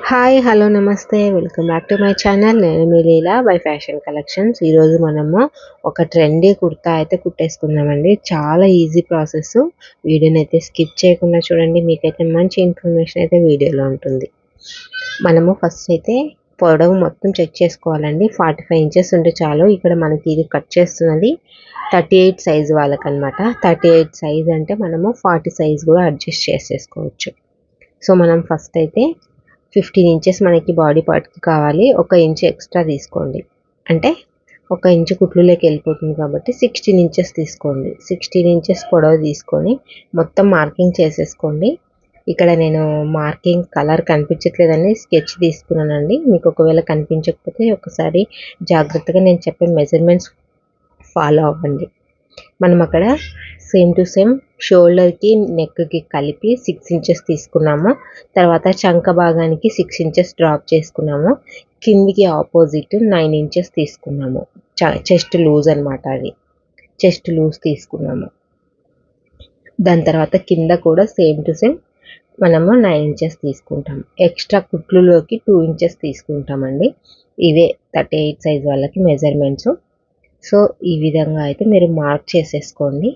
Hi hello namaste welcome back to my channel నేను మీ Leela by fashion collections ఈరోజు మనము ఒక ట్రెండీ కుర్తా అయితే కుట్టేసుకుందామండి చాలా ఈజీ ప్రాసెస్ వీడియోని అయితే స్కిప్ చేయకుండా చూడండి మీకైతే మంచి ఇన్ఫర్మేషన్ అయితే వీడియోలో ఉంటుంది మనము ఫస్ట్ అయితే పొడవు మొత్తం చెక్ చేసుకోవాలండి ఫార్టీ ఫైవ్ ఇంచెస్ ఉంటే చాలు ఇక్కడ మనకి ఇది కట్ చేస్తున్నది థర్టీ ఎయిట్ సైజ్ వాళ్ళకనమాట థర్టీ ఎయిట్ సైజ్ అంటే మనము ఫార్టీ సైజ్ కూడా అడ్జస్ట్ చేసేసుకోవచ్చు సో మనం ఫస్ట్ అయితే ఫిఫ్టీన్ ఇంచెస్ మనకి బాడీ పార్ట్కి కావాలి ఒక ఇంచ్ ఎక్స్ట్రా తీసుకోండి అంటే ఒక ఇంచు కుట్లులోకి వెళ్ళిపోతుంది కాబట్టి సిక్స్టీన్ ఇంచెస్ తీసుకోండి సిక్స్టీన్ ఇంచెస్ పొడవు తీసుకొని మొత్తం మార్కింగ్ చేసేసుకోండి ఇక్కడ నేను మార్కింగ్ కలర్ కనిపించట్లేదని స్కెచ్ తీసుకున్నానండి మీకు ఒకవేళ కనిపించకపోతే ఒకసారి జాగ్రత్తగా నేను చెప్పే మెజర్మెంట్స్ ఫాలో అవ్వండి మనం అక్కడ సేమ్ టు సేమ్ షోల్డర్కి నెక్కి కలిపి సిక్స్ ఇంచెస్ తీసుకున్నాము తర్వాత చంక భాగానికి సిక్స్ ఇంచెస్ డ్రాప్ చేసుకున్నాము కిందికి ఆపోజిట్ నైన్ ఇంచెస్ తీసుకున్నాము చెస్ట్ లూజ్ అనమాట అది చెస్ట్ లూజ్ తీసుకున్నాము దాని తర్వాత కింద కూడా సేమ్ టు సేమ్ మనము నైన్ ఇంచెస్ తీసుకుంటాం ఎక్స్ట్రా కుట్లులోకి టూ ఇంచెస్ తీసుకుంటామండి ఇవే థర్టీ ఎయిట్ సైజ్ వాళ్ళకి మెజర్మెంట్స్ సో ఈ విధంగా అయితే మీరు మార్క్ చేసేసుకోండి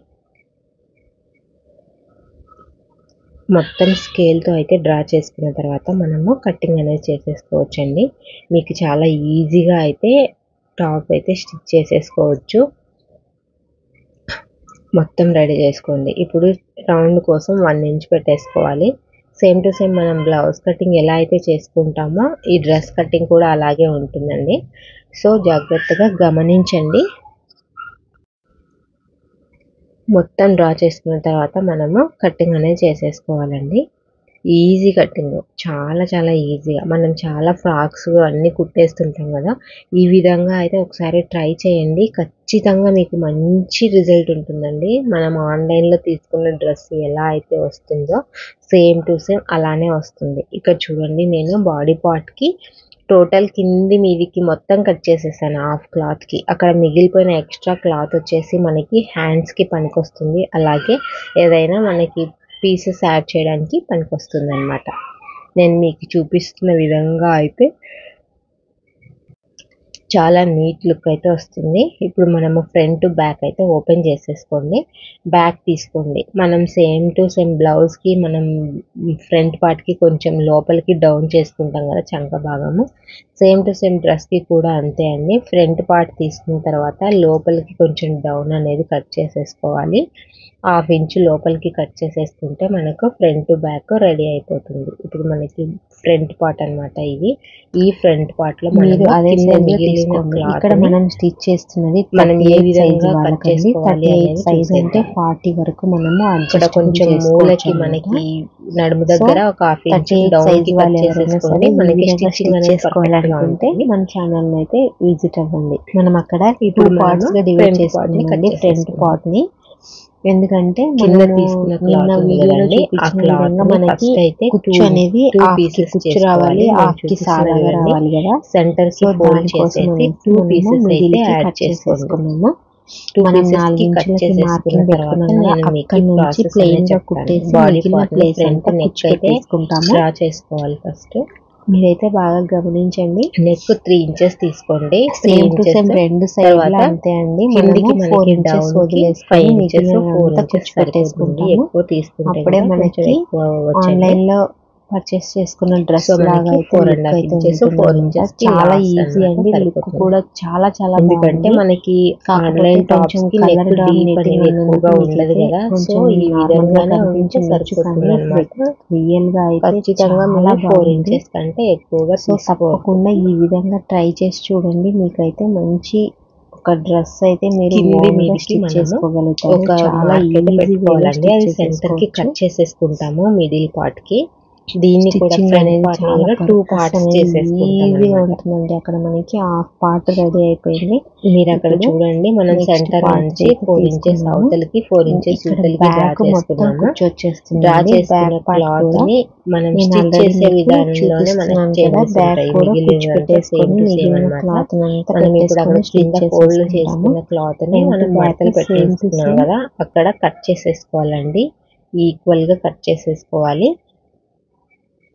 మొత్తం స్కేల్తో అయితే డ్రా చేసుకున్న తర్వాత మనము కటింగ్ అనేది చేసేసుకోవచ్చండి మీకు చాలా ఈజీగా అయితే టాప్ అయితే స్టిచ్ చేసేసుకోవచ్చు మొత్తం రెడీ చేసుకోండి ఇప్పుడు రౌండ్ కోసం వన్ ఇంచ్ పెట్టేసుకోవాలి సేమ్ టు సేమ్ మనం బ్లౌజ్ కటింగ్ ఎలా అయితే చేసుకుంటామో ఈ డ్రెస్ కటింగ్ కూడా అలాగే ఉంటుందండి సో జాగ్రత్తగా గమనించండి మొత్తం డ్రా చేసుకున్న తర్వాత మనము కటింగ్ అనేది చేసేసుకోవాలండి ఈజీ కటింగ్ చాలా చాలా ఈజీగా మనం చాలా ఫ్రాక్స్ అన్నీ కుట్టేస్తుంటాం కదా ఈ విధంగా అయితే ఒకసారి ట్రై చేయండి ఖచ్చితంగా మీకు మంచి రిజల్ట్ ఉంటుందండి మనం ఆన్లైన్లో తీసుకున్న డ్రెస్ ఎలా అయితే వస్తుందో సేమ్ టు సేమ్ అలానే వస్తుంది ఇక్కడ చూడండి నేను బాడీ పార్ట్కి టోటల్ కింది మీదికి మొత్తం కట్ చేసేసాను హాఫ్ క్లాత్కి అక్కడ మిగిలిపోయిన ఎక్స్ట్రా క్లాత్ వచ్చేసి మనకి హ్యాండ్స్కి పనికొస్తుంది అలాగే ఏదైనా మనకి పీసెస్ యాడ్ చేయడానికి పనికొస్తుంది అనమాట నేను మీకు చూపిస్తున్న విధంగా అయితే చాలా నీట్ లుక్ అయితే వస్తుంది ఇప్పుడు మనము ఫ్రంట్ బ్యాక్ అయితే ఓపెన్ చేసేసుకోండి బ్యాక్ తీసుకోండి మనం సేమ్ టు సేమ్ బ్లౌజ్కి మనం ఫ్రంట్ పార్ట్కి కొంచెం లోపలికి డౌన్ చేసుకుంటాం కదా చంక భాగము సేమ్ టు సేమ్ డ్రెస్కి కూడా అంతే అండి ఫ్రంట్ పార్ట్ తీసుకున్న తర్వాత లోపలికి కొంచెం డౌన్ అనేది కట్ చేసేసుకోవాలి హాఫ్ ఇంచ్ లోపలికి కట్ చేసేసుకుంటే మనకు ఫ్రంట్ బ్యాక్ రెడీ అయిపోతుంది ఇప్పుడు మనకి ఫ్రంట్ పార్ట్ అనమాట ఇది ఈ ఫ్రంట్ పార్ట్ లో మీరు అదే సైజ్ మిగిలిన ఇక్కడ మనం స్టిచ్ చేస్తున్నది మనం ఏ విధంగా కట్ చేసుకోవాలి థర్టీ అనేది సైజ్ అంటే చూసేద్దాం. ఫార్టీ వరకు మనము ఇక్కడ కొంచెం మూలకి మనకి నడుము దగ్గర ఒక half inch thirty down size కి వాళ్ళు కట్ ఎవరైనా చేసేసుకోండి సరే మనకి మనకి స్టిచ్చింగ్ అనేది చేసుకోవాలనుకుంటే చేసుకోవాలనుకుంటే మన ఛానల్ అయితే విజిట్ అవ్వండి మనం అక్కడ టూ ఇప్పుడు పార్ట్స్ మనము గా డివైడ్ front part ని చేసుకున్నామండి cut ఫ్రంట్ చేసేసుకున్నాం. పార్ట్ ని ఎందుకంటే కింద మనము తీసుకున్న నిన్న క్లాత్ ఉంది వీడియోలో కదండి ఆ చూపించిన క్లాత్ విధంగా ని మనకి ఫస్ట్ అయితే కుచ్చు two- అనేది two హాఫ్ కి pieces కుచ్చు చేసుకోవాలి. రావాలి నేను హాఫ్ కి చూపిస్తున్న సాదాగా విధంగా రావాలి కదా సెంటర్ కి సో ఫోల్డ్ దానికోసం చేసేసి అనేసి టూ మనము పీసెస్ middle అయితే కి యాడ్ కట్ చేసుకోండి చేసేసుకున్నాము టూ మనం పీసెస్ కి నాలుగు కట్ ఇంచులకి చేసేసుకున్న మార్కింగ్ తర్వాత పెట్టుకున్నాం కదా, నేను మీకు అక్కడి నుంచి ప్రాసెస్ ప్లెయిన్ అనేది గా చెప్తాను కుట్టేసి బాడీ మిగిలిన పార్ట్ ప్లేస్ ఫ్రంట్ అంతా నెక్ కుచ్చు అయితే పెట్టేసుకుంటాము డ్రా చేసుకోవాలి ఫస్ట్ మీరైతే బాగా గమనించండి నెక్ త్రీ ఇంచెస్ తీసుకోండి three same to inches same రెండు సైడ్ తర్వాత అంతే అండి కిందికి మనము ఫోర్ మనకి ఇంచెస్ డౌన్ కి వదిలేసుకొని ఫైవ్ ఇంచెస్ మిగిలిన ఫోర్ అంతా ఇంచెస్ కుచ్చు సరిపోతుంది పెట్టేసుకుంటాము ఎక్కువ తీసుకుంటే అప్పుడే కూడా కొంచెం మనకి ఎక్కువ అవ్వచ్చండి. ఆన్లైన్ లో పర్చేస్ చేసుకున్న డ్రెస్ సో లాగా మనకి అయితే four look and half అయితే inches, ఉంటుంది four అన్నమాట. inches కి చాలా last ఈజీ అన్నమాట అండి లుక్ సరిపోతుంది. కూడా చాలా చాలా ఎందుకంటే బాగుంది మనకి కాకపోతే ఆన్లైన్ టాప్స్ కొంచెం కి colour నెక్ dominating డీప్ అనేది ఎక్కువగా ఉన్నందుకు ఉండదు మీకైతే కదా సో కొంచెం ఈ normal గా విధంగానే ఉంటే కనిపించవచ్చు సరిపోతుంది కానీ అనమాట రియల్ గా అయితే ఖచ్చితంగా చాలా మీరు ఫోర్ బాగుంది ఇంచెస్ కంటే ఎక్కువగా సో తీసుకోవద్దు తప్పకుండా ఈ విధంగా ట్రై చేసి చూడండి మీకైతే మంచి ఒక డ్రెస్ అయితే మీరు కింది own గా మీదికి stitch మనము చేసుకోగలుగుతారు ఒక చాలా మార్క్ అయితే easy way లో పెట్టుకోవాలండి అది stitch సెంటర్ కి చేసేసుకోవచ్చు. కట్ చేసేసుకుంటాము మిడిల్ పార్ట్ కి దీన్ని కూడా స్టిచ్చింగ్ ఫ్రంట్ అనేది పార్ట్ చాలా కూడా టూ purpose పార్ట్స్ అనేది చేసేసుకుంటాం ఈజీగా అన్నమాట. ఉంటుందండి అక్కడ మనకి హాఫ్ పార్ట్ రెడీ అయిపోయింది మీరు అక్కడ ఇప్పుడు చూడండి మనం next సెంటర్ part నుంచి అయితే ఫోర్ ఇంచెస్ తీసుకున్నాము. అవతలకి ఫోర్ ఇంచెస్ ఇక్కడ యువతలకి డ్రా బ్యాక్ మొత్తం చేసుకున్నాము కుచ్చు వచ్చేస్తుంది డ్రా చేసుకున్న బ్యాక్ పార్ట్ క్లాత్ కూడా ని మనం నేను స్టిచ్ already చేసే మీకు విధానంలోనే మనకి చూపిస్తున్నాను కదా చేంజెస్ బ్యాక్ ఉంటాయి కూడా కుచ్చు మిగిలినంతా సేమ్ పెట్టేసుకొని టు సేమ్ మిగిలిన అన్నమాట క్లాత్ అంతా మనం ఇప్పుడు అక్కడ పెట్టేసుకొని కింద స్టిచ్ ఫోల్డ్ చేసేసుకుంటాము చేసుకున్న క్లాత్ ని Front మనం back మడతలు same to పెట్టేసుకున్నాం same. కదా అక్కడ కట్ చేసేసుకోవాలండి ఈక్వల్ గా కట్ చేసేసుకోవాలి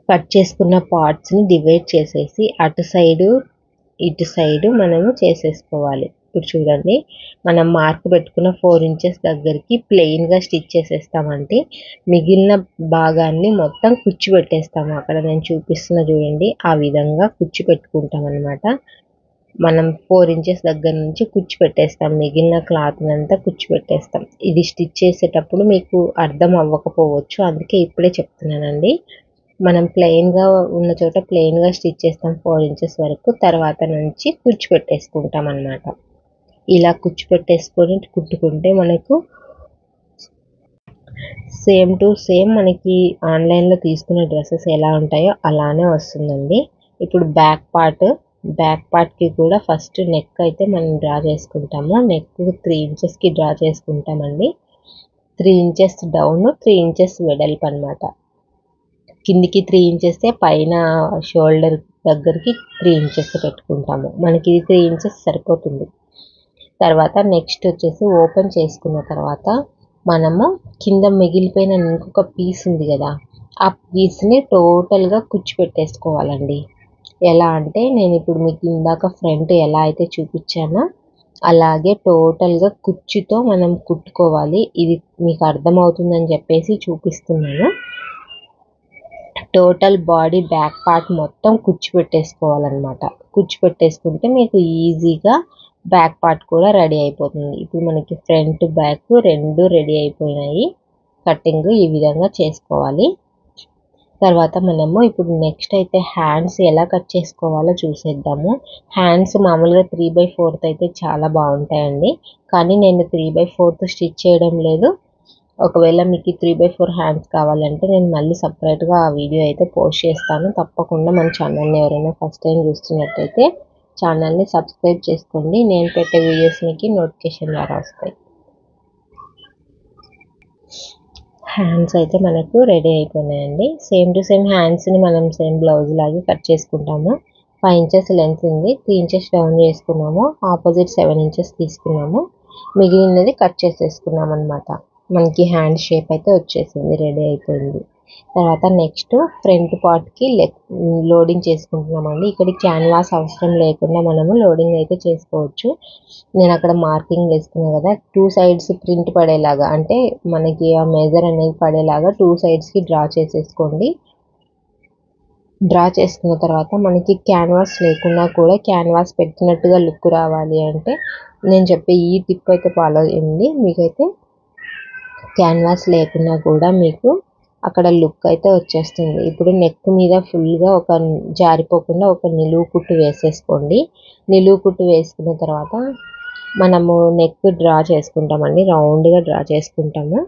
కట్ చేసుకున్న పార్ట్స్ని డివైడ్ చేసేసి అటు సైడు ఇటు సైడు మనము చేసేసుకోవాలి ఇప్పుడు చూడండి మనం మార్క్ పెట్టుకున్న ఫోర్ ఇంచెస్ దగ్గరికి ప్లెయిన్గా స్టిచ్ చేసేస్తామంటే మిగిలిన భాగాన్ని మొత్తం కుచ్చు పెట్టేస్తాము అక్కడ నేను చూపిస్తున్న చూడండి ఆ విధంగా కుచ్చు పెట్టుకుంటాం అనమాట మనం ఫోర్ ఇంచెస్ దగ్గర నుంచి కుచ్చు పెట్టేస్తాం మిగిలిన క్లాత్ అంతా కుచ్చు పెట్టేస్తాం ఇది స్టిచ్ చేసేటప్పుడు మీకు అర్థం అవ్వకపోవచ్చు అందుకే ఇప్పుడే చెప్తున్నానండి మనం ప్లెయిన్గా ఉన్న చోట ప్లెయిన్గా స్టిచ్ చేస్తాం ఫోర్ ఇంచెస్ వరకు తర్వాత నుంచి కుచ్చు పెట్టేసుకుంటాం అనమాట ఇలా కుచ్చు పెట్టేసుకొని కుట్టుకుంటే మనకు సేమ్ టు సేమ్ మనకి ఆన్లైన్లో తీసుకున్న డ్రెస్సెస్ ఎలా ఉంటాయో అలానే వస్తుందండి ఇప్పుడు బ్యాక్ పార్ట్ బ్యాక్ పార్ట్కి కూడా ఫస్ట్ నెక్ అయితే మనం డ్రా చేసుకుంటాము నెక్ త్రీ ఇంచెస్కి డ్రా చేసుకుంటామండి three inches down three inches వెడల్పు అనమాట కిందికి త్రీ ఇంచెస్ పైన షోల్డర్ దగ్గరికి త్రీ ఇంచెస్ పెట్టుకుంటాము మనకి ఇది త్రీ ఇంచెస్ సరిపోతుంది తర్వాత నెక్స్ట్ వచ్చేసి ఓపెన్ చేసుకున్న తర్వాత మనము కింద మిగిలిపోయిన ఇంకొక పీస్ ఉంది కదా ఆ పీస్ని టోటల్గా కుచ్చు పెట్టేసుకోవాలండి ఎలా అంటే నేను ఇప్పుడు మీకు ఇందాక ఫ్రంట్ ఎలా అయితే చూపించానో అలాగే టోటల్గా కుచ్చుతో మనం కుట్టుకోవాలి ఇది మీకు అర్థమవుతుందని చెప్పేసి చూపిస్తున్నాను టోటల్ బాడీ బ్యాక్ పార్ట్ మొత్తం కుచ్చు పెట్టేసుకోవాలన్నమాట కుచ్చు పెట్టేసుకుంటే మీకు ఈజీగా బ్యాక్ పార్ట్ కూడా రెడీ అయిపోతుంది ఇప్పుడు మనకి ఫ్రంట్ బ్యాక్ రెండు రెడీ అయిపోయినాయి కటింగ్ ఈ విధంగా చేసుకోవాలి తర్వాత మనము ఇప్పుడు నెక్స్ట్ అయితే హ్యాండ్స్ ఎలా కట్ చేసుకోవాలో చూసేద్దాము హ్యాండ్స్ మామూలుగా త్రీ బై ఫోర్త్ అయితే చాలా బాగుంటాయండి కానీ నేను త్రీ బై ఫోర్త్ స్టిచ్ చేయడం లేదు ఒకవేళ మీకు త్రీ బై ఫోర్ హ్యాండ్స్ కావాలంటే నేను మళ్ళీ సపరేట్గా ఆ వీడియో అయితే పోస్ట్ చేస్తాను తప్పకుండా మన ఛానల్ని ఎవరైనా ఫస్ట్ టైం చూస్తున్నట్టయితే ఛానల్ని సబ్స్క్రైబ్ చేసుకోండి నేను పెట్టే వీడియోస్ మీకు నోటిఫికేషన్ ద్వారా వస్తాయి హ్యాండ్స్ అయితే మనకు రెడీ అయిపోయినాయండి సేమ్ టు సేమ్ హ్యాండ్స్ని మనం సేమ్ బ్లౌజ్ లాగే కట్ చేసుకుంటాము ఫైవ్ ఇంచెస్ లెంత్ ఉంది త్రీ ఇంచెస్ డౌన్ చేసుకున్నాము ఆపోజిట్ సెవెన్ ఇంచెస్ తీసుకున్నాము మిగిలినది కట్ చేసేసుకున్నాం అనమాట మనకి హ్యాండ్ షేప్ అయితే వచ్చేసింది రెడీ అయిపోయింది తర్వాత నెక్స్ట్ ఫ్రంట్ పార్ట్కి లెగ్ లోడింగ్ చేసుకుంటున్నామండి ఇక్కడ క్యాన్వాస్ అవసరం లేకుండా మనము లోడింగ్ అయితే చేసుకోవచ్చు నేను అక్కడ మార్కింగ్ వేసుకున్నాను కదా టూ సైడ్స్ ప్రింట్ పడేలాగా అంటే మనకి ఆ మెజర్ అనేది పడేలాగా టూ సైడ్స్కి డ్రా చేసేసుకోండి డ్రా చేసుకున్న తర్వాత మనకి క్యాన్వాస్ లేకున్నా కూడా క్యాన్వాస్ పెట్టినట్టుగా లుక్ రావాలి అంటే నేను చెప్పే ఈ టిప్ అయితే ఫాలో అయ్యండి మీకైతే క్యాన్వాస్ లేకున్నా కూడా మీకు అక్కడ లుక్ అయితే వచ్చేస్తుంది ఇప్పుడు నెక్ మీద ఫుల్గా ఒక జారిపోకుండా ఒక నిలువు కుట్టు వేసేసుకోండి నిలువు కుట్టు వేసుకున్న తర్వాత మనము నెక్ డ్రా చేసుకుంటామండి రౌండ్గా డ్రా చేసుకుంటాము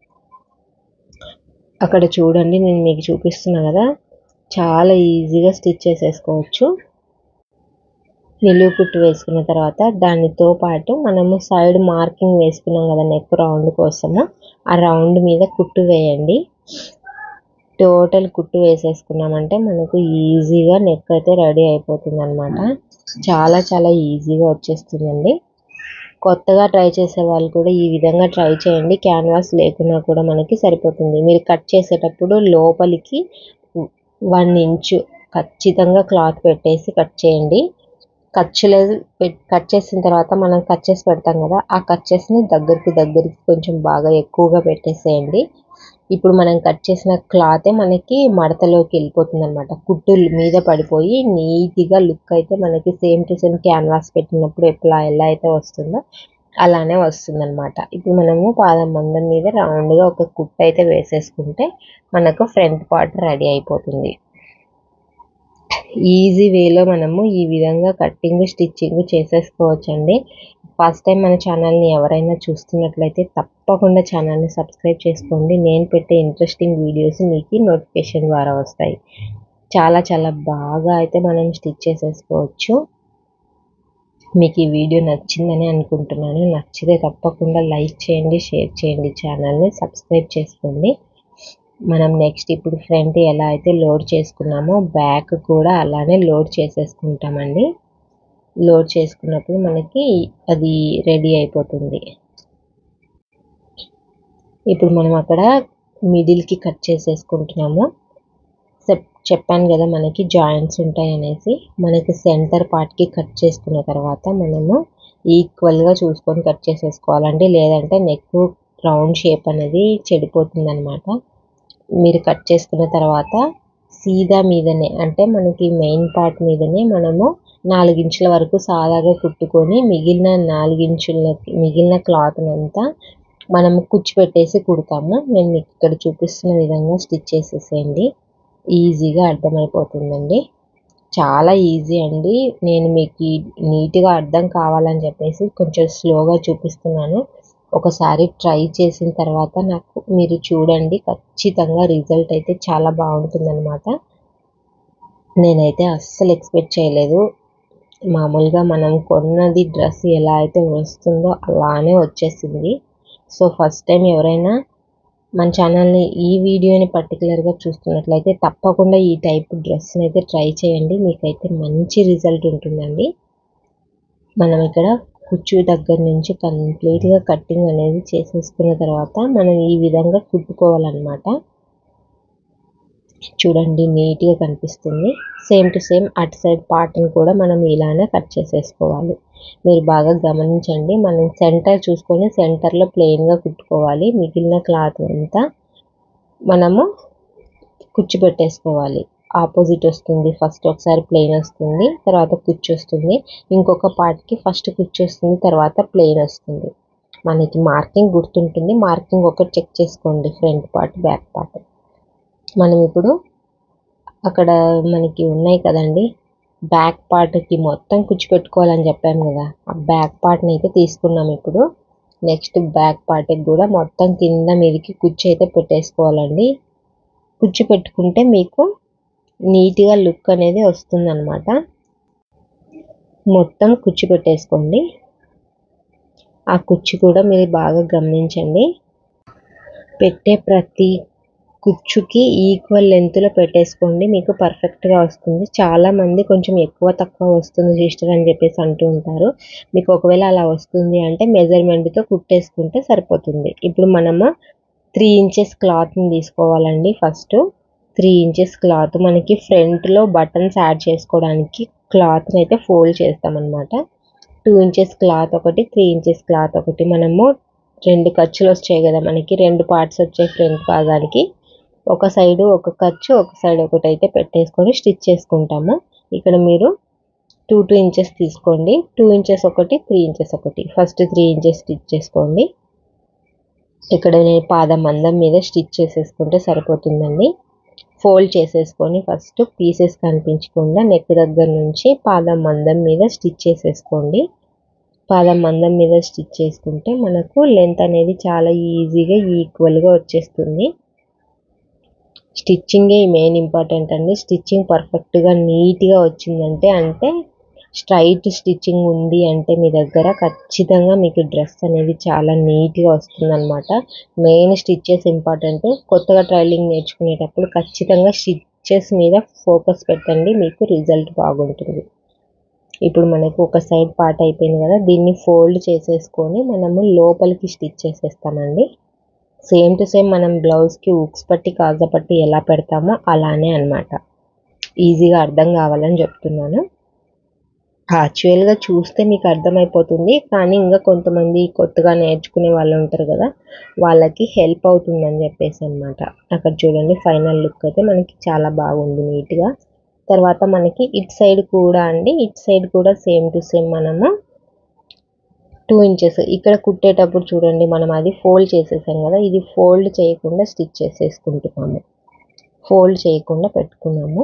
అక్కడ చూడండి నేను మీకు చూపిస్తున్నా కదా చాలా ఈజీగా స్టిచ్ చేసేసుకోవచ్చు నిలువు కుట్టు వేసుకున్న తర్వాత దానితో పాటు మనము సైడ్ మార్కింగ్ వేసుకున్నాం కదా నెక్ రౌండ్ కోసము ఆ రౌండ్ మీద కుట్టు వేయండి టోటల్ కుట్టు వేసేసుకున్నామంటే మనకు ఈజీగా నెక్ అయితే రెడీ అయిపోతుంది అనమాట చాలా చాలా ఈజీగా వచ్చేస్తుందండి కొత్తగా ట్రై చేసే వాళ్ళు కూడా ఈ విధంగా ట్రై చేయండి క్యాన్వాస్ లేకున్నా కూడా మనకి సరిపోతుంది మీరు కట్ చేసేటప్పుడు లోపలికి వన్ ఇంచు ఖచ్చితంగా క్లాత్ పెట్టేసి కట్ చేయండి ఖర్చులు కట్ చేసిన తర్వాత మనం కట్ చేసి పెడతాం కదా ఆ కచ్చెస్ని దగ్గరికి దగ్గరికి కొంచెం బాగా ఎక్కువగా పెట్టేసేయండి ఇప్పుడు మనం కట్ చేసిన క్లాతే మనకి మడతలోకి వెళ్ళిపోతుంది అనమాట కుట్టు మీద పడిపోయి నీట్గా లుక్ అయితే మనకి సేమ్ టు సేమ్ క్యాన్వాస్ పెట్టినప్పుడు ఎట్లా ఎలా అయితే వస్తుందో అలానే వస్తుంది అనమాట ఇప్పుడు మనము పాదం మందం మీద రౌండ్గా ఒక కుట్టు అయితే వేసేసుకుంటే మనకు ఫ్రంట్ పార్ట్ రెడీ అయిపోతుంది ఈజీ వేలో మనము ఈ విధంగా కట్టింగ్ స్టిచ్చింగ్ చేసేసుకోవచ్చండి ఫస్ట్ టైం మన ఛానల్ని ఎవరైనా చూస్తున్నట్లయితే తప్పకుండా ఛానల్ని సబ్స్క్రైబ్ చేసుకోండి నేను పెట్టే ఇంట్రెస్టింగ్ వీడియోస్ మీకు నోటిఫికేషన్ ద్వారా వస్తాయి చాలా చాలా బాగా అయితే మనం స్టిచ్ చేసేసుకోవచ్చు మీకు ఈ వీడియో నచ్చిందని అనుకుంటున్నాను నచ్చితే తప్పకుండా లైక్ చేయండి షేర్ చేయండి ఛానల్ని సబ్స్క్రైబ్ చేసుకోండి మనం నెక్స్ట్ ఇప్పుడు ఫ్రంట్ ఎలా అయితే లోడ్ చేసుకున్నామో బ్యాక్ కూడా అలానే లోడ్ చేసేసుకుంటామండి లోడ్ చేసుకున్నప్పుడు మనకి అది రెడీ అయిపోతుంది ఇప్పుడు మనం అక్కడ మిడిల్కి కట్ చేసేసుకుంటున్నాము సెప్ చెప్పాను కదా మనకి జాయింట్స్ ఉంటాయి అనేసి మనకి సెంటర్ పార్ట్కి కట్ చేసుకున్న తర్వాత మనము ఈక్వల్గా చూసుకొని కట్ చేసేసుకోవాలండి లేదంటే నెక్ రౌండ్ షేప్ అనేది చెడిపోతుంది అనమాట మీరు కట్ చేసుకున్న తర్వాత సీదా మీదనే అంటే మనకి మెయిన్ పార్ట్ మీదనే మనము నాలుగించుల వరకు సాదాగా కుట్టుకొని మిగిలిన నాలుగించుల మిగిలిన క్లాత్ అంతా మనము కుచ్చి పెట్టేసి కుడతాము నేను మీకు ఇక్కడ చూపిస్తున్న విధంగా స్టిచ్ చేసేసేయండి ఈజీగా అర్థమైపోతుందండి చాలా ఈజీ అండి నేను మీకు నీట్గా అర్థం కావాలని చెప్పేసి కొంచెం స్లోగా చూపిస్తున్నాను ఒకసారి ట్రై చేసిన తర్వాత నాకు మీరు చూడండి ఖచ్చితంగా రిజల్ట్ అయితే చాలా బాగుంటుందన్నమాట నేనైతే అస్సలు ఎక్స్పెక్ట్ చేయలేదు మామూలుగా మనం కొన్నది డ్రెస్ ఎలా అయితే వస్తుందో అలానే వచ్చేసింది సో ఫస్ట్ టైం ఎవరైనా మన ఛానల్ని ఈ వీడియోని పర్టికులర్గా చూస్తున్నట్లయితే తప్పకుండా ఈ టైప్ డ్రెస్ని అయితే ట్రై చేయండి మీకైతే మంచి రిజల్ట్ ఉంటుందండి మనం ఇక్కడ కుచ్చు దగ్గర నుంచి కంప్లీట్గా కట్టింగ్ అనేది చేసేసుకున్న తర్వాత మనం ఈ విధంగా కుట్టుకోవాలన్నమాట చూడండి నీట్గా కనిపిస్తుంది సేమ్ టు సేమ్ అటు సైడ్ పార్ట్ని కూడా మనం ఇలానే కట్ చేసేసుకోవాలి మీరు బాగా గమనించండి మనం సెంటర్ చూసుకొని సెంటర్లో ప్లెయిన్గా కుట్టుకోవాలి మిగిలిన క్లాత్ అంతా మనము కుచ్చు పెట్టేసుకోవాలి ఆపోజిట్ వస్తుంది ఫస్ట్ ఒకసారి ప్లెయిన్ వస్తుంది తర్వాత కుచ్చు వస్తుంది ఇంకొక పార్ట్కి ఫస్ట్ కుచ్చు వస్తుంది తర్వాత ప్లెయిన్ వస్తుంది మనకి మార్కింగ్ గుర్తుంటుంది మార్కింగ్ ఒకటి చెక్ చేసుకోండి ఫ్రంట్ పార్ట్ బ్యాక్ పార్ట్ మనం ఇప్పుడు అక్కడ మనకి ఉన్నాయి కదండి బ్యాక్ పార్ట్కి మొత్తం కుచ్చి పెట్టుకోవాలని చెప్పాను కదా ఆ బ్యాక్ పార్ట్ని అయితే తీసుకున్నాం ఇప్పుడు నెక్స్ట్ బ్యాక్ పార్ట్కి కూడా మొత్తం కింద మీదకి కుచ్చి అయితే పెట్టేసుకోవాలండి కుచ్చి పెట్టుకుంటే మీకు నీట్గా లుక్ అనేది వస్తుందన్నమాట మొత్తం కుచ్చి పెట్టేసుకోండి ఆ కుచ్చి కూడా మీరు బాగా గమనించండి పెట్టే ప్రతి కుచ్చుకి ఈక్వల్ లెంత్లో పెట్టేసుకోండి మీకు పర్ఫెక్ట్గా వస్తుంది చాలా మంది కొంచెం ఎక్కువ తక్కువ వస్తుంది సిస్టర్ అని చెప్పేసి అంటూ ఉంటారు మీకు ఒకవేళ అలా వస్తుంది అంటే మెజర్మెంట్తో కుట్టేసుకుంటే సరిపోతుంది ఇప్పుడు మనము త్రీ ఇంచెస్ క్లాత్ని తీసుకోవాలండి ఫస్ట్ త్రీ ఇంచెస్ క్లాత్ మనకి ఫ్రంట్లో బటన్స్ యాడ్ చేసుకోవడానికి క్లాత్ని అయితే ఫోల్డ్ చేస్తామన్నమాట టూ ఇంచెస్ క్లాత్ ఒకటి త్రీ ఇంచెస్ క్లాత్ ఒకటి మనము రెండు ఖర్చులు వచ్చాయి కదా మనకి రెండు పార్ట్స్ వచ్చాయి ఫ్రంట్ భాగానికి ఒక సైడు ఒక ఖర్చు ఒక సైడ్ ఒకటి అయితే పెట్టేసుకొని స్టిచ్ చేసుకుంటాము ఇక్కడ మీరు టూ టూ ఇంచెస్ తీసుకోండి టూ ఇంచెస్ ఒకటి త్రీ ఇంచెస్ ఒకటి ఫస్ట్ త్రీ ఇంచెస్ స్టిచ్ చేసుకోండి ఇక్కడ నేను పాదం మందం మీద స్టిచ్ చేసేసుకుంటే సరిపోతుందండి ఫోల్డ్ చేసేసుకొని ఫస్ట్ పీసెస్ కనిపించకుండా నెక్ దగ్గర నుంచి పాదం మందం మీద స్టిచ్ చేసేసుకోండి పాదం మందం మీద స్టిచ్ చేసుకుంటే మనకు లెంత్ అనేది చాలా ఈజీగా ఈక్వల్గా వచ్చేస్తుంది స్టిచ్చింగే మెయిన్ ఇంపార్టెంట్ అండి స్టిచ్చింగ్ పర్ఫెక్ట్గా నీట్గా వచ్చిందంటే అంటే స్ట్రైట్ స్టిచ్చింగ్ ఉంది అంటే మీ దగ్గర ఖచ్చితంగా మీకు డ్రెస్ అనేది చాలా నీట్గా వస్తుంది అనమాట మెయిన్ స్టిచ్చెస్ ఇంపార్టెంట్ కొత్తగా ట్రైలింగ్ నేర్చుకునేటప్పుడు ఖచ్చితంగా స్టిచ్చెస్ మీద ఫోకస్ పెట్టండి మీకు రిజల్ట్ బాగుంటుంది ఇప్పుడు మనకు ఒక సైడ్ పార్ట్ అయిపోయింది కదా దీన్ని ఫోల్డ్ చేసేసుకొని మనము లోపలికి స్టిచ్ చేసేస్తామండి సేమ్ టు సేమ్ మనం బ్లౌజ్కి ఉక్స్ పట్టి కాజా పట్టి ఎలా పెడతామో అలానే అనమాట ఈజీగా అర్థం కావాలని చెప్తున్నాను యాక్చువల్గా చూస్తే మీకు అర్థమైపోతుంది కానీ ఇంకా కొంతమంది కొత్తగా నేర్చుకునే వాళ్ళు ఉంటారు కదా వాళ్ళకి హెల్ప్ అవుతుందని చెప్పేసి అనమాట అక్కడ చూడండి ఫైనల్ లుక్ అయితే మనకి చాలా బాగుంది నీట్గా తర్వాత మనకి ఇట్ సైడ్ కూడా అండి ఇట్ సైడ్ కూడా సేమ్ టు సేమ్ మనము టూ ఇంచెస్ ఇక్కడ కుట్టేటప్పుడు చూడండి మనం అది ఫోల్డ్ చేసేసాం కదా ఇది ఫోల్డ్ చేయకుండా స్టిచ్ చేసేసుకుంటున్నాము ఫోల్డ్ చేయకుండా పెట్టుకున్నాము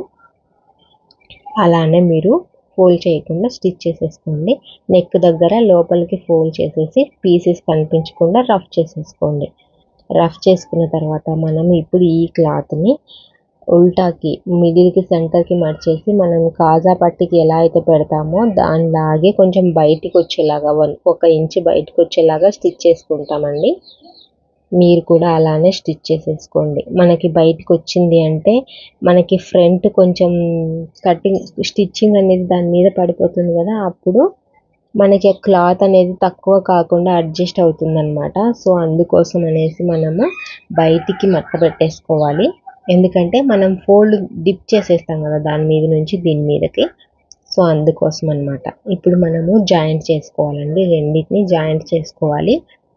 అలానే మీరు ఫోల్డ్ చేయకుండా స్టిచ్ చేసేసుకోండి నెక్ దగ్గర లోపలికి ఫోల్డ్ చేసేసి పీసెస్ కనిపించకుండా రఫ్ చేసేసుకోండి రఫ్ చేసుకున్న తర్వాత మనం ఇప్పుడు ఈ క్లాత్ని ఉల్టాకి మిడిల్కి సెంటర్కి మడిచేసి మనం కాజా పట్టికి ఎలా అయితే పెడతామో దానిలాగే కొంచెం బయటికి వచ్చేలాగా వన్ ఒక ఇంచ్ బయటకు వచ్చేలాగా స్టిచ్ చేసుకుంటామండి మీరు కూడా అలానే స్టిచ్ చేసేసుకోండి మనకి బయటకు వచ్చింది అంటే మనకి ఫ్రంట్ కొంచెం కటింగ్ స్టిచ్చింగ్ అనేది దాని మీద పడిపోతుంది కదా అప్పుడు మనకి క్లాత్ అనేది తక్కువ కాకుండా అడ్జస్ట్ అవుతుంది అనమాట సో అందుకోసం అనేసి మనము బయటికి మట్ట పెట్టేసుకోవాలి ఎందుకంటే మనం ఫోల్డ్ డిప్ చేసేస్తాం కదా దాని మీద నుంచి దీని మీదకి సో అందుకోసం అనమాట ఇప్పుడు మనము జాయింట్ చేసుకోవాలండి రెండింటిని జాయింట్ చేసుకోవాలి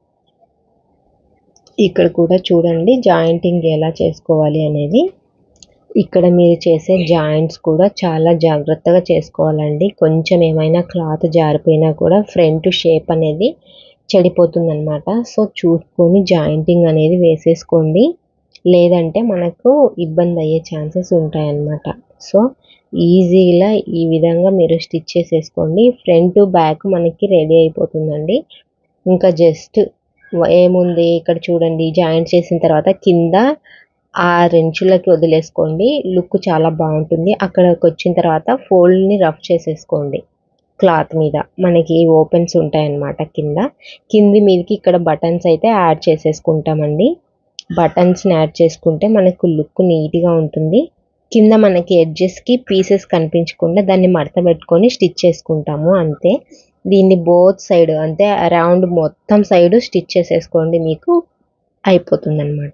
ఇక్కడ కూడా చూడండి జాయింటింగ్ ఎలా చేసుకోవాలి అనేది ఇక్కడ మీరు చేసే జాయింట్స్ కూడా చాలా జాగ్రత్తగా చేసుకోవాలండి కొంచెం ఏమైనా క్లాత్ జారిపోయినా కూడా ఫ్రంట్ షేప్ అనేది చెడిపోతుంది అనమాట సో చూసుకొని జాయింటింగ్ అనేది వేసేసుకోండి లేదంటే మనకు ఇబ్బంది అయ్యే ఛాన్సెస్ ఉంటాయన్నమాట సో ఈజీగా ఈ విధంగా మీరు స్టిచ్ చేసేసుకోండి ఫ్రంట్ బ్యాక్ మనకి రెడీ అయిపోతుందండి ఇంకా జస్ట్ ఏముంది ఇక్కడ చూడండి జాయింట్ చేసిన తర్వాత కింద ఆ రెంచులకి వదిలేసుకోండి లుక్ చాలా బాగుంటుంది అక్కడికి వచ్చిన తర్వాత ఫోల్డ్ని రఫ్ చేసేసుకోండి క్లాత్ మీద మనకి ఓపెన్స్ ఉంటాయన్నమాట కింద కింది మీదకి ఇక్కడ బటన్స్ అయితే యాడ్ చేసేసుకుంటామండి బటన్స్ని యాడ్ చేసుకుంటే మనకు లుక్ నీట్గా ఉంటుంది కింద మనకి ఎడ్జెస్కి పీసెస్ కనిపించకుండా దాన్ని మడత పెట్టుకొని స్టిచ్ చేసుకుంటాము అంతే దీన్ని బోత్ సైడ్ అంటే అరౌండ్ మొత్తం సైడ్ స్టిచ్ చేసేసుకోండి మీకు అయిపోతుంది అనమాట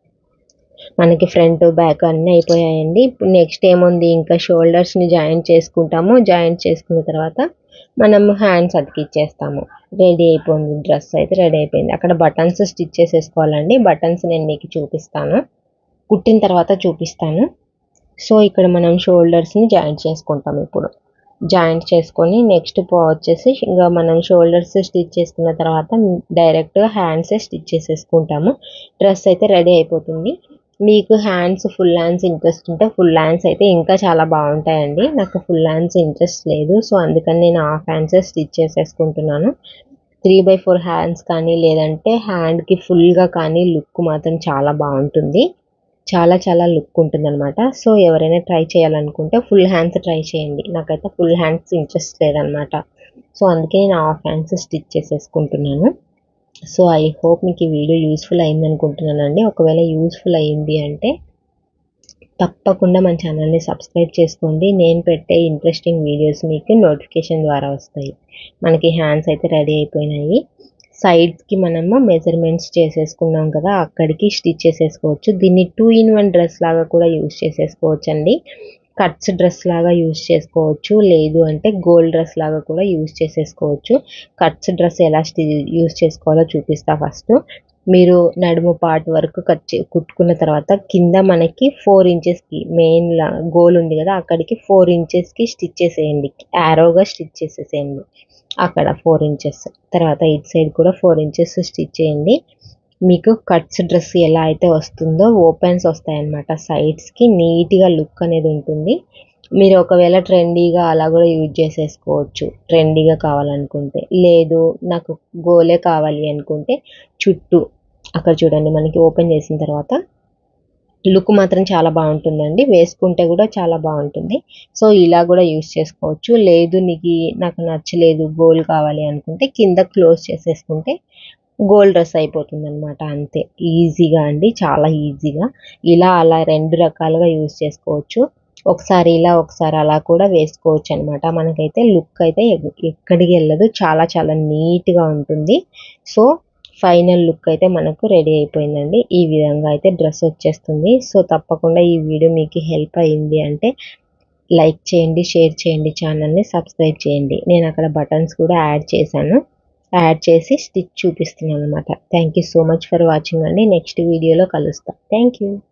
మనకి ఫ్రంట్ బ్యాక్ అన్నీ అయిపోయాయండి ఇప్పుడు నెక్స్ట్ ఏముంది ఇంకా షోల్డర్స్ని జాయింట్ చేసుకుంటాము జాయింట్ చేసుకున్న తర్వాత మనం హ్యాండ్స్ అతికిచ్చేస్తాము రెడీ అయిపోయింది డ్రెస్ అయితే రెడీ అయిపోయింది అక్కడ బటన్స్ స్టిచ్ చేసేసుకోవాలండి బటన్స్ నేను మీకు చూపిస్తాను కుట్టిన తర్వాత చూపిస్తాను సో ఇక్కడ మనం షోల్డర్స్ని జాయింట్ చేసుకుంటాం ఇప్పుడు జాయింట్ చేసుకొని నెక్స్ట్ వచ్చేసి ఇంకా మనం షోల్డర్స్ స్టిచ్ చేసుకున్న తర్వాత డైరెక్ట్గా హ్యాండ్సే స్టిచ్ చేసేసుకుంటాము డ్రెస్ అయితే రెడీ అయిపోతుంది మీకు హ్యాండ్స్ ఫుల్ హ్యాండ్స్ ఇంట్రెస్ట్ ఉంటే ఫుల్ హ్యాండ్స్ అయితే ఇంకా చాలా బాగుంటాయండి నాకు ఫుల్ హ్యాండ్స్ ఇంట్రెస్ట్ లేదు సో అందుకని నేను హాఫ్ హ్యాండ్స్ స్టిచ్ చేసేసుకుంటున్నాను త్రీ బై ఫోర్ హ్యాండ్స్ కానీ లేదంటే హ్యాండ్కి ఫుల్గా కానీ లుక్ మాత్రం చాలా బాగుంటుంది చాలా చాలా లుక్ ఉంటుంది అనమాట సో ఎవరైనా ట్రై చేయాలనుకుంటే ఫుల్ హ్యాండ్స్ ట్రై చేయండి నాకైతే ఫుల్ హ్యాండ్స్ ఇంట్రెస్ట్ లేదనమాట సో అందుకే నేను హాఫ్ హ్యాండ్స్ స్టిచ్ చేసేసుకుంటున్నాను సో ఐ హోప్ మీకు ఈ వీడియో యూస్ఫుల్ అయింది అనుకుంటున్నానండి ఒకవేళ యూస్ఫుల్ అయింది అంటే తప్పకుండా మన ఛానల్ని సబ్స్క్రైబ్ చేసుకోండి నేను పెట్టే ఇంట్రెస్టింగ్ వీడియోస్ మీకు నోటిఫికేషన్ ద్వారా వస్తాయి మనకి హ్యాండ్స్ అయితే రెడీ అయిపోయినాయి సైడ్స్కి మనము మెజర్మెంట్స్ చేసేసుకున్నాం కదా అక్కడికి స్టిచ్ చేసేసుకోవచ్చు దీన్ని టూ ఇన్ వన్ డ్రెస్ లాగా కూడా యూస్ చేసేసుకోవచ్చు అండి కట్స్ డ్రెస్ లాగా యూస్ చేసుకోవచ్చు లేదు అంటే గోల్డ్ డ్రెస్ లాగా కూడా యూస్ చేసేసుకోవచ్చు కట్స్ డ్రెస్ ఎలా స్టి యూస్ చేసుకోవాలో చూపిస్తా ఫస్ట్ మీరు నడుము పార్ట్ వరకు కట్ చే కుట్టుకున్న తర్వాత కింద మనకి ఫోర్ ఇంచెస్కి మెయిన్ గోల్ ఉంది కదా అక్కడికి ఫోర్ ఇంచెస్కి స్టిచ్ చేసేయండి యారోగా స్టిచ్ చేసేసేయండి అక్కడ ఫోర్ ఇంచెస్ తర్వాత ఇటు సైడ్ కూడా ఫోర్ ఇంచెస్ స్టిచ్ చేయండి మీకు కట్స్ డ్రెస్ ఎలా అయితే వస్తుందో ఓపెన్స్ వస్తాయన్నమాట సైడ్స్కి నీట్గా లుక్ అనేది ఉంటుంది మీరు ఒకవేళ ట్రెండీగా అలా కూడా యూజ్ చేసేసుకోవచ్చు ట్రెండీగా కావాలనుకుంటే లేదు నాకు గోలే కావాలి అనుకుంటే చుట్టూ అక్కడ చూడండి మనకి ఓపెన్ చేసిన తర్వాత లుక్ మాత్రం చాలా బాగుంటుందండి వేసుకుంటే కూడా చాలా బాగుంటుంది సో ఇలా కూడా యూస్ చేసుకోవచ్చు లేదు నీకు నాకు నచ్చలేదు గోల్ కావాలి అనుకుంటే కింద క్లోజ్ చేసేసుకుంటే గోల్డ్ డ్రెస్ అయిపోతుంది అనమాట అంతే ఈజీగా అండి చాలా ఈజీగా ఇలా అలా రెండు రకాలుగా యూస్ చేసుకోవచ్చు ఒకసారి ఇలా ఒకసారి అలా కూడా వేసుకోవచ్చు అనమాట మనకైతే లుక్ అయితే ఎక్కడికి వెళ్ళదు చాలా చాలా నీట్గా ఉంటుంది సో ఫైనల్ లుక్ అయితే మనకు రెడీ అయిపోయిందండి ఈ విధంగా అయితే డ్రెస్ వచ్చేస్తుంది సో తప్పకుండా ఈ వీడియో మీకు హెల్ప్ అయింది అంటే లైక్ చేయండి షేర్ చేయండి ఛానల్ని సబ్స్క్రైబ్ చేయండి నేను అక్కడ బటన్స్ కూడా యాడ్ చేశాను యాడ్ చేసి స్టిచ్ చూపిస్తున్నాను అనమాట thank you so much for watching అండి నెక్స్ట్ వీడియోలో కలుస్తాను థ్యాంక్ యూ